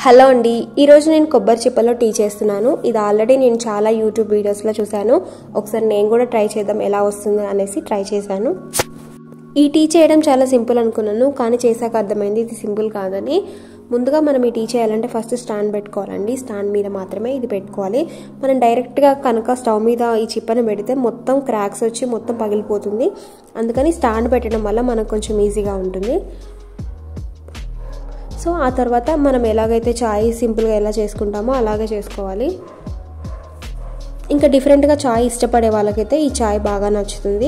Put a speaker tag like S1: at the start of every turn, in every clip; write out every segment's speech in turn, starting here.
S1: hello అండి ఈరోజు నేను కొబ్బరి చిప్పలో టీ చేస్తున్నాను ఇది ఆల్రెడీ నేను చాలా యూట్యూబ్ వీడియోస్లో చూశాను ఒకసారి నేను కూడా ట్రై చేద్దాం ఎలా వస్తుంది అనేసి ట్రై చేశాను ఈ టీ చేయడం చాలా సింపుల్ అనుకున్నాను కానీ చేశాక అర్థమైంది ఇది సింపుల్ కాదని ముందుగా మనం ఈ టీ చేయాలంటే ఫస్ట్ స్టాండ్ పెట్టుకోవాలండి స్టాండ్ మీద మాత్రమే ఇది పెట్టుకోవాలి మనం డైరెక్ట్గా కనుక స్టవ్ మీద ఈ చిప్పను పెడితే మొత్తం క్రాక్స్ వచ్చి మొత్తం పగిలిపోతుంది అందుకని స్టాండ్ పెట్టడం వల్ల మనకు కొంచెం ఈజీగా ఉంటుంది సో ఆ తర్వాత మనం ఎలాగైతే చాయ్ సింపుల్గా ఎలా చేసుకుంటామో అలాగే చేసుకోవాలి ఇంకా డిఫరెంట్గా చాయ్ ఇష్టపడే వాళ్ళకైతే ఈ చాయ్ బాగా నచ్చుతుంది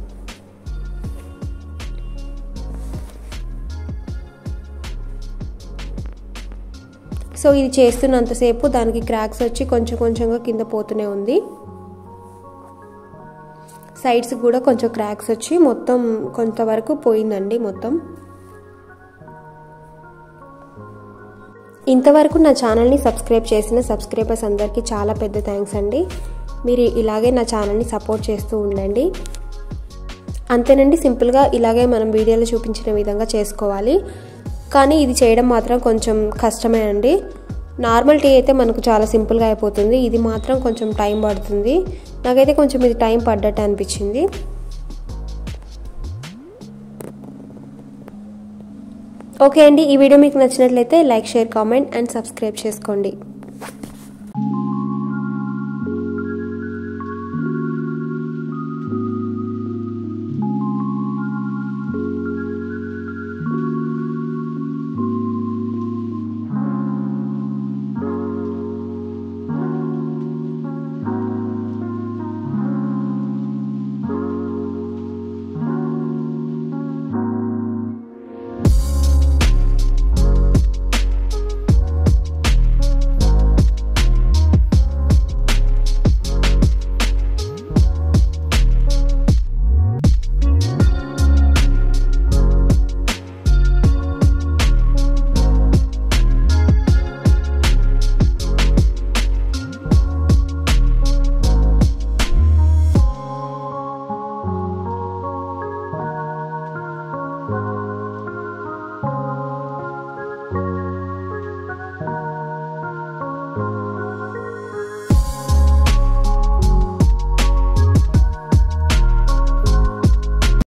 S1: సో ఇది చేస్తున్నంతసేపు దానికి క్రాక్స్ వచ్చి కొంచెం కొంచెంగా కింద పోతూనే ఉంది సైడ్స్ కూడా కొంచెం క్రాక్స్ వచ్చి మొత్తం కొంతవరకు పోయిందండి మొత్తం ఇంతవరకు నా ఛానల్ని సబ్స్క్రైబ్ చేసిన సబ్స్క్రైబర్స్ అందరికీ చాలా పెద్ద థ్యాంక్స్ అండి మీరు ఇలాగే నా ఛానల్ని సపోర్ట్ చేస్తూ ఉండండి అంతేనండి సింపుల్గా ఇలాగే మనం వీడియోలో చూపించిన విధంగా చేసుకోవాలి కానీ ఇది చేయడం మాత్రం కొంచెం కష్టమే అండి నార్మల్ టీ అయితే మనకు చాలా సింపుల్గా అయిపోతుంది ఇది మాత్రం కొంచెం టైం పడుతుంది నాకైతే కొంచెం ఇది టైం పడ్డట్టు అనిపించింది ఓకే అండి ఈ వీడియో మీకు నచ్చినట్లయితే like share comment and subscribe చేసుకోండి